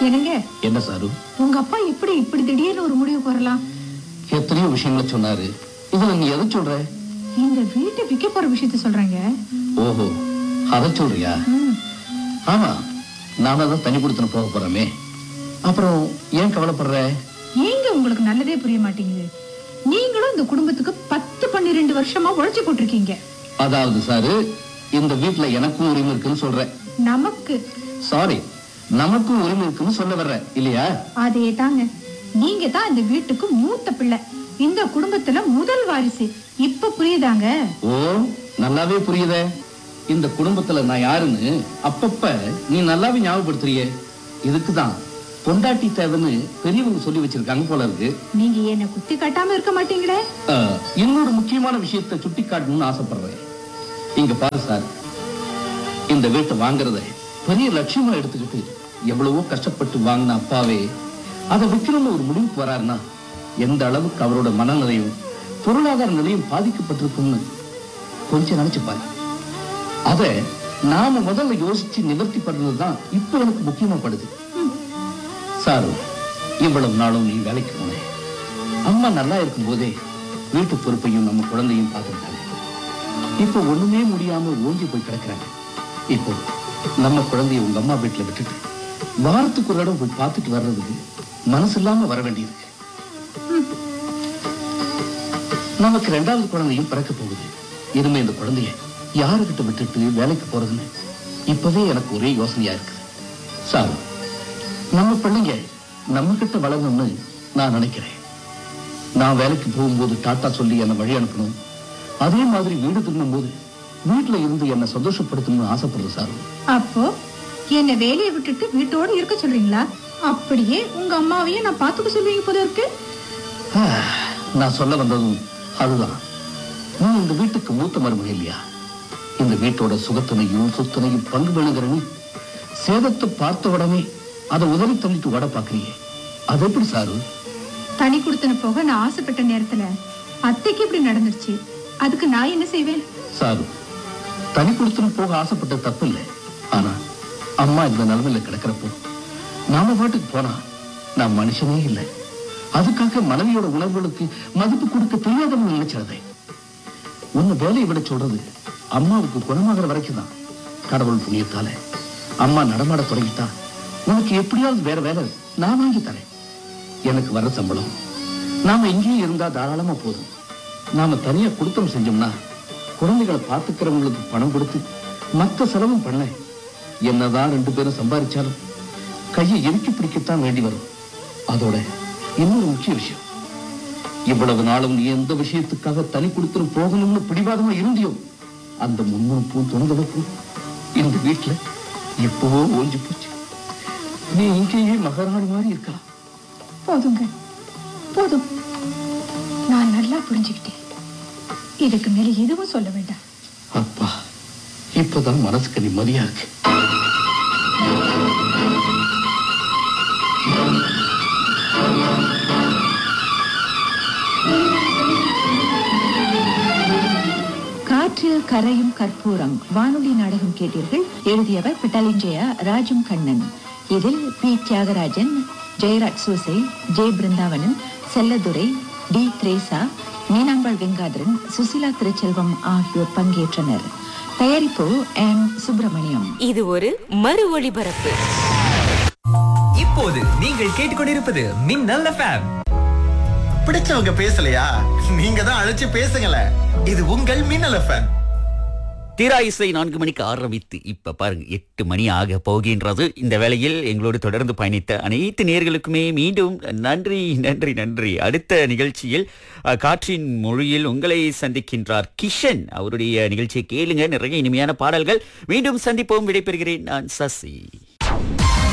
என்னங்க என்ன சாரு உங்க அப்பா எப்படி இப்படி திடீர்னு ஒரு முடிவுக்கு வரலாம் எத்தனையோ விஷயங்களை சொன்னாரு இதுல நீ எதை சொல்ற இந்த வீட்டை விற்க போற விஷயத்த சொல்றாங்க ஓஹோ அதை சொல்றியா ம், ஆமா நாம தான் தனி கொடுத்துன போக போறோமே அப்புறம் ஏன் கவலைப்படுற ஏங்க உங்களுக்கு நல்லதே புரிய மாட்டேங்குது நீங்களும் இந்த குடும்பத்துக்கு பத்து பன்னிரெண்டு வருஷமா உழைச்சு போட்டிருக்கீங்க அதாவது சாரு இந்த வீட்டுல எனக்கும் உரிமை இருக்குன்னு சொல்றேன் நமக்கு சாரி நமக்கும் உரிமை இருக்குன்னு சொல்ல வர்றேன் இல்லையா அதே தாங்க நீங்க தான் இந்த வீட்டுக்கு மூத்த பிள்ளை இந்த குடும்பத்துல முதல் வாரிசு இப்ப புரியுதாங்க ஓ நல்லாவே புரியுதே இந்த குடும்பத்துல நான் யாருன்னு அப்பப்ப நீ நல்லாவே ஞாபகப்படுத்துறியே இதுக்குதான் பொண்டாட்டி தேவைன்னு பெரியவங்க சொல்லி வச்சிருக்காங்க போல இருக்கு நீங்க என்ன குத்தி காட்டாம இருக்க மாட்டீங்களே அஹ், இன்னொரு முக்கியமான விஷயத்தை சுட்டி காட்டணும்னு ஆசைப்படுறேன் இங்க பாரு சார் இந்த வீட்டை வாங்குறத பெரிய லட்சியமா எடுத்துக்கிட்டு எவ்வளவோ கஷ்டப்பட்டு வாங்கின அப்பாவே அதை விற்கணும்னு ஒரு முடிவுக்கு வராருன்னா எந்த அளவுக்கு அவரோட மனநிலையும் பொருளாதார நிலையும் பாதிக்கப்பட்டிருக்கும்னு கொஞ்சம் நினைச்சு பாரு அத நாம முதல்ல யோசிச்சு நிவர்த்தி பண்றது தான் இப்ப எனக்கு முக்கியமா படுது சாரு இவ்வளவு நாளும் நீ வேலைக்கு போன அம்மா நல்லா இருக்கும் போதே வீட்டு பொறுப்பையும் நம்ம குழந்தையும் பார்த்துக்கிட்டாங்க இப்போ ஒண்ணுமே முடியாம ஓஞ்சி போய் கிடக்குறாங்க இப்போ நம்ம குழந்தைய உங்க அம்மா வீட்டுல விட்டுட்டு வாரத்துக்கு ஒரு இடம் போய் பார்த்துட்டு வர்றதுக்கு மனசு இல்லாம வர வேண்டியிருக்கு நமக்கு ரெண்டாவது குழந்தையும் பிறக்க போகுது இனிமே இந்த குழந்தைய யாருகிட்ட விட்டுட்டு வேலைக்கு போறதுன்னு இப்பவே எனக்கு ஒரே யோசனையா இருக்குது சாரு நம்ம பிள்ளைங்க நம்ம கிட்ட வளரணும்னு நான் நினைக்கிறேன் நான் வேலைக்கு போகும்போது டாட்டா சொல்லி என்னை வழி அனுப்பணும் அதே மாதிரி வீடு திரும்பும் போது வீட்டுல இருந்து என்னை சந்தோஷப்படுத்தணும்னு ஆசைப்படுறேன் சாரு அப்போ என்ன வேலையை விட்டுட்டு வீட்டோட இருக்க சொல்றீங்களா அப்படியே உங்க அம்மாவையும் நான் பாத்துக்க சொல்லுவீங்க போல இருக்கு நான் சொல்ல வந்ததும் அதுதான் நீ இந்த வீட்டுக்கு மூத்த மருமக இல்லையா இந்த வீட்டோட சுகத்தனையும் சொத்தனையும் பங்கு வேணுங்கிற நீ சேதத்தை பார்த்த உடனே அதை உதறி தள்ளிட்டு ஓட பாக்குறியே அது எப்படி சாரு தனி கொடுத்தன போக நான் ஆசைப்பட்ட நேரத்துல அத்தைக்கு இப்படி நடந்துருச்சு அதுக்கு நான் என்ன செய்வேன் சாரு தனி கொடுத்துன்னு போக ஆசைப்பட்ட தப்பு இல்லை ஆனா அம்மா இந்த நிலைமையில கிடக்கிறப்போ நாம பாட்டுக்கு போனா நான் மனுஷனே இல்லை அதுக்காக மனைவியோட உணர்வுகளுக்கு மதிப்பு கொடுக்க தெரியாதவங்க நினைச்சிருந்தே உன்னை வேலையை விட சொல்றது அம்மாவுக்கு குணமாகிற வரைக்கும் தான் கடவுள் புண்ணியத்தால அம்மா நடமாட தொடங்கிட்டா உனக்கு எப்படியாவது வேற வேலை நான் வாங்கி தரேன் எனக்கு வர சம்பளம் நாம இங்கேயே இருந்தா தாராளமா போதும் நாம தனியா குடுத்தம் செஞ்சோம்னா குழந்தைகளை பார்த்துக்கிறவங்களுக்கு பணம் கொடுத்து மத்த செலவும் பண்ண என்னதான் ரெண்டு பேரும் சம்பாதிச்சாலும் கையை இறுக்கி பிடிக்கத்தான் வேண்டி வரும் அதோட இன்னொரு முக்கிய விஷயம் இவ்வளவு நாளும் நீ எந்த விஷயத்துக்காக தனி கொடுத்துரும் போகணும்னு பிடிவாதமா இருந்தியோ அந்த முன்முறுப்பும் துணிதலுக்கும் இந்த வீட்டுல எப்பவோ ஓஞ்சி போச்சு நீ இங்கேயே மகாராணி மாதிரி இருக்கலாம் போதுங்க போதும் நான் நல்லா புரிஞ்சுக்கிட்டேன் இதுக்கு மேல எதுவும் சொல்ல வேண்டாம் அப்பா இப்பதான் மனசுக்கு நிம்மதியா இருக்கு காற்றில் கரையும் கற்பூரம் வானொலி நாடகம் கேட்டீர்கள் எழுதியவர் பிட்டலிஞ்சயா ராஜம் கண்ணன் இதில் P Thiyagarajan Jeyaraj Soosai J Brindavanan Chelladurai T Theresa Meenambal Venkatharan Susila Thiruchelvam ஆகியோர் பங்கேற்றனர் தயாரிப்பு எம் சுப்பிரமணியம் இது ஒரு மறு ஒளிபரப்பு இப்போது நீங்கள் கேட்டுக்கொண்டிருப்பது மின்னல் எஃப்எம் பிடிச்சவங்க பேசலையா நீங்க தான் அழைச்சு பேசுங்களேன் இது உங்கள் மின்னல் எஃப்எம் தீரா இசை நான்கு மணிக்கு ஆரம்பித்து இப்ப பாருங்க எட்டு மணி ஆக போகின்றது இந்த வேளையில் எங்களோடு தொடர்ந்து பயணித்த அனைத்து நேர்களுக்குமே மீண்டும் நன்றி நன்றி நன்றி அடுத்த நிகழ்ச்சியில் அஹ், காற்றின் மொழியில் உங்களை சந்திக்கின்றார் கிஷன் அவருடைய நிகழ்ச்சியை கேளுங்க நிறைய இனிமையான பாடல்கள் மீண்டும் சந்திப்போம் விடைபெறுகிறேன் நான் சசி